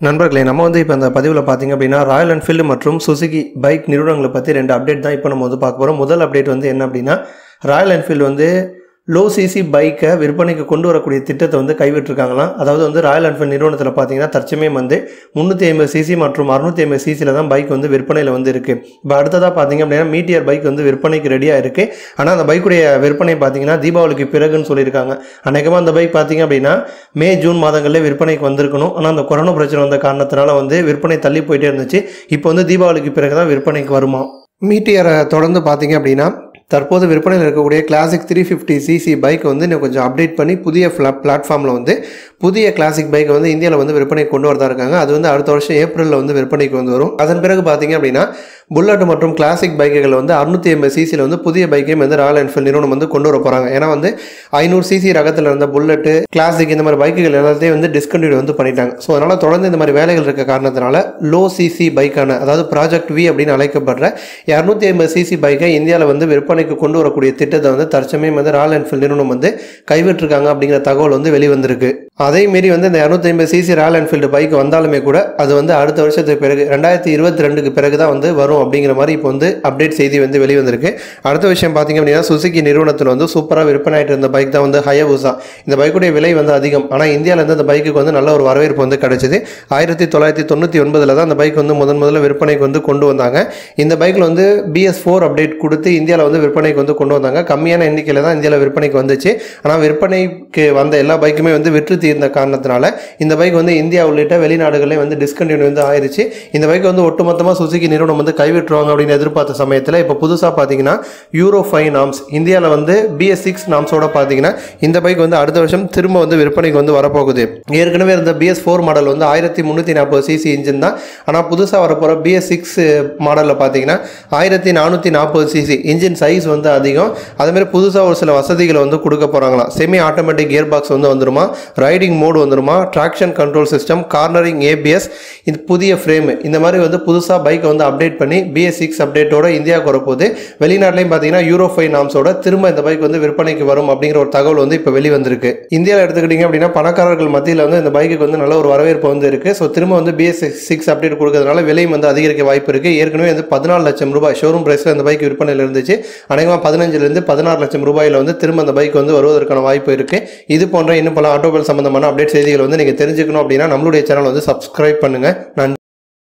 நண்பர்களே நம்ம வந்து இப்போ இந்த பதிவில் பார்த்தீங்க அப்படின்னா ராயல் என்ஃபீல்டு மற்றும் சுசுகி பைக் நிறுவனங்களை பற்றி ரெண்டு அப்டேட் தான் இப்போ நம்ம வந்து பார்க்க போகிறோம் முதல் அப்டேட் வந்து என்ன அப்படின்னா ராயல் என்ஃபீல்டு வந்து லோ சிசி பைக்கை விற்பனைக்கு கொண்டு வரக்கூடிய திட்டத்தை வந்து கைவிட்டிருக்காங்களாம் அதாவது வந்து ராயல் என்ஃபீல்டு நிறுவனத்தில் பார்த்தீங்கன்னா தற்சமயம் வந்து முந்நூற்றி ஐம்பது சிசி மற்றும் அறுநூற்றி ஐம்பது சிசியில் தான் பைக் வந்து விற்பனையில் வந்து இருக்குது இப்போ அடுத்ததாக பார்த்தீங்க அப்படின்னா மீட்டியர் பைக் வந்து விற்பனைக்கு ரெடியாக இருக்குது ஆனால் அந்த பைக்குடைய விற்பனை பார்த்தீங்கன்னா தீபாவளிக்கு பிறகுன்னு சொல்லியிருக்காங்க அநேகமாக அந்த பைக் பார்த்தீங்க அப்படின்னா மே ஜூன் மாதங்களில் விற்பனைக்கு வந்திருக்கணும் ஆனால் அந்த கொரோனா பிரச்சனை வந்த காரணத்தினால வந்து விற்பனை தள்ளி போயிட்டே இருந்துச்சு இப்போ வந்து தீபாவளிக்கு பிறகு தான் விற்பனைக்கு வருமா மீட்டியரை தொடர்ந்து பார்த்தீங்க அப்படின்னா தற்போது விற்பனையில் இருக்கக்கூடிய classic three fifty CC bike வந்து இன்னும் கொஞ்சம் அப்டேட் பண்ணி புதிய ஃப்ளா பிளாட்ஃபார்மில் வந்து புதிய கிளாசிக் பைக்கை வந்து இந்தியாவில் வந்து விற்பனைக்கு கொண்டு வரதா இருக்காங்க அது வந்து அடுத்த வருஷம் ஏப்ரலில் வந்து விற்பனைக்கு வந்து வரும் அதன் பிறகு பார்த்தீங்க அப்படின்னா புல்லட் மற்றும் கிளாசிக் பைக்குகள் வந்து அறுநூத்தி ஐம்பது சிசியில் வந்து புதிய பைக்கையும் வந்து ராயல் என்ஃபீல்டு நிறுவனம் வந்து கொண்டு வர போகிறாங்க ஏன்னா வந்து ஐநூறு சிசி ரகத்தில் இருந்த புல்லட்டு கிளாசிக் இந்த மாதிரி பைக்குகள் எல்லாத்தையும் வந்து டிஸ்கண்டினியூ வந்து பண்ணிட்டாங்க ஸோ அதனால் தொடர்ந்து இந்த மாதிரி வேலைகள் இருக்க காரணத்தினால லோ சிசி பைக்கான அதாவது ப்ராஜெக்ட் வி அப்படின்னு அழைக்கப்படுற இரநூத்தி ஐம்பது சிசி பைக்கை இந்தியாவில் வந்து விற்பனைக்கு கொண்டு வரக்கூடிய திட்டத்தை வந்து தற்சமயம் வந்து ராயல் என்ஃபீல்டு நிறுவனம் வந்து கைவிட்டிருக்காங்க அப்படிங்கிற தகவல் வந்து வெளிவந்திருக்கு அதே மீறி வந்து இந்த இரநூத்தி ஐம்பது சிசி ராயல் என்ஃபீல்டு பைக் வந்தாலுமே கூட அது வந்து அடுத்த வருஷத்துக்கு பிறகு ரெண்டாயிரத்தி இருபத்தி ரெண்டுக்கு பிறகு தான் வந்து வரும் அப்படிங்கிற மாதிரி இப்போ வந்து அப்டேட் செய்தி வந்து வெளிவந்திருக்கு அடுத்த விஷயம் பார்த்தீங்க அப்படின்னா சுசுகி நிறுவனத்தில் வந்து சூப்பராக விற்பனை ஆகிட்டு இருந்த பைக் தான் வந்து ஹயபுசா இந்த பைக்குடைய விலை வந்து அதிகம் ஆனால் இந்தியாவிலேருந்து அந்த பைக்குக்கு வந்து நல்ல ஒரு வரவேற்பு வந்து கிடைச்சிது ஆயிரத்தி தொள்ளாயிரத்தி தொண்ணூற்றி ஒன்பதில் தான் அந்த பைக் வந்து முதன் முதல்ல விற்பனைக்கு வந்து கொண்டு வந்தாங்க இந்த பைக்கில் வந்து பிஎஸ் ஃபோர் அப்டேட் கொடுத்து இந்தியாவில் வந்து விற்பனைக்கு வந்து கொண்டு வந்தாங்க கம்மியான எண்ணிக்கையில் தான் இந்தியாவில் விற்பனைக்கு வந்துச்சு ஆனால் விற்பனைக்கு வந்த எல்லா பைக்குமே வந்து விற்று தீர்ந்த காரணத்தினால இந்த பைக் வந்து இந்தியா உள்ளிட்ட வெளிநாடுகளே வந்து டிஸ்கண்டினியூ வந்து ஆயிருச்சு இந்த பைக் வந்து ஒட்டுமொத்தமாக சுசுகி நிறுவனம் வந்து கைவிட்டுருவாங்க அப்படின்னு எதிர்பார்த்த சமயத்தில் இப்போ புதுசாக பார்த்தீங்கன்னா யூரோ ஃபைவ் நாம்ஸ் இந்தியாவில் வந்து பிஎஸ் சிக்ஸ் நாம்ஸோட பார்த்தீங்கன்னா இந்த பைக் வந்து அடுத்த வருஷம் திரும்ப வந்து விற்பனைக்கு வந்து வரப்போகுது ஏற்கனவே இருந்த பிஎஸ் ஃபோர் மாடல் வந்து ஆயிரத்தி முந்நூற்றி நாற்பது சிசி இன்ஜின் தான் ஆனால் புதுசாக வரப்போகிற பிஎஸ் சிக்ஸ் மாடலில் பார்த்தீங்கன்னா ஆயிரத்தி நானூற்றி நாற்பது சிசி இன்ஜின் சைஸ் வந்து அதிகம் அதேமாதிரி புதுசாக ஒரு சில வசதிகளை வந்து கொடுக்க போகிறாங்களாம் செமி ஆட்டோமேட்டிக் கியர் பாக்ஸ் வந்து வந்துருமா ரைடிங் மோடு வந்துருமா traction control system cornering ABS இது புதிய ஃப்ரேம் இந்த மாதிரி வந்து புதுசாக பைக்கை வந்து அப்டேட் பண்ணி பிஎஸ் சிக்ஸ் அப்டேட்டோட இந்தியாவுக்கு வரப்போகுது வெளிநாட்டிலையும் பார்த்தீங்கன்னா யூரோ ஃபைவ் நாம்ஸோட திரும்ப இந்த பைக் வந்து விற்பனைக்கு வரும் அப்படிங்கிற ஒரு தகவல் வந்து இப்போ வெளிவந்திருக்கு இந்தியாவில் எடுத்துக்கிட்டிங்க அப்படின்னா பணக்காரர்கள் மத்தியில் வந்து இந்த பைக்குக்கு வந்து நல்ல ஒரு வரவேற்பு வந்து இருக்குது ஸோ திரும்ப வந்து பிஎஸ் சிக்ஸ் அப்டேட் கொடுக்கறதுனால விலையும் வந்து அதிகரிக்க வாய்ப்பு இருக்குது ஏற்கனவே வந்து பதினாலு லட்சம் ரூபாய் ஷோரூம் ப்ரைஸில் இந்த பைக் விற்பனையில் இருந்துச்சு அநேகமாக பதினஞ்சுலேருந்து பதினாறு லட்சம் ரூபாயில் வந்து திரும்ப அந்த பைக் வந்து வருவதற்கான வாய்ப்பு இருக்குது இது போன்ற இன்னும் பல ஆட்டோமொபைல் சம்பந்தமான அப்டேட் செய்திகள் வந்து நீங்கள் தெரிஞ்சுக்கணும் அப்படின்னா நம்மளுடைய சேனல் வந்து சப்ஸ்கிரைப் பண்ணுங்கள் நன்றி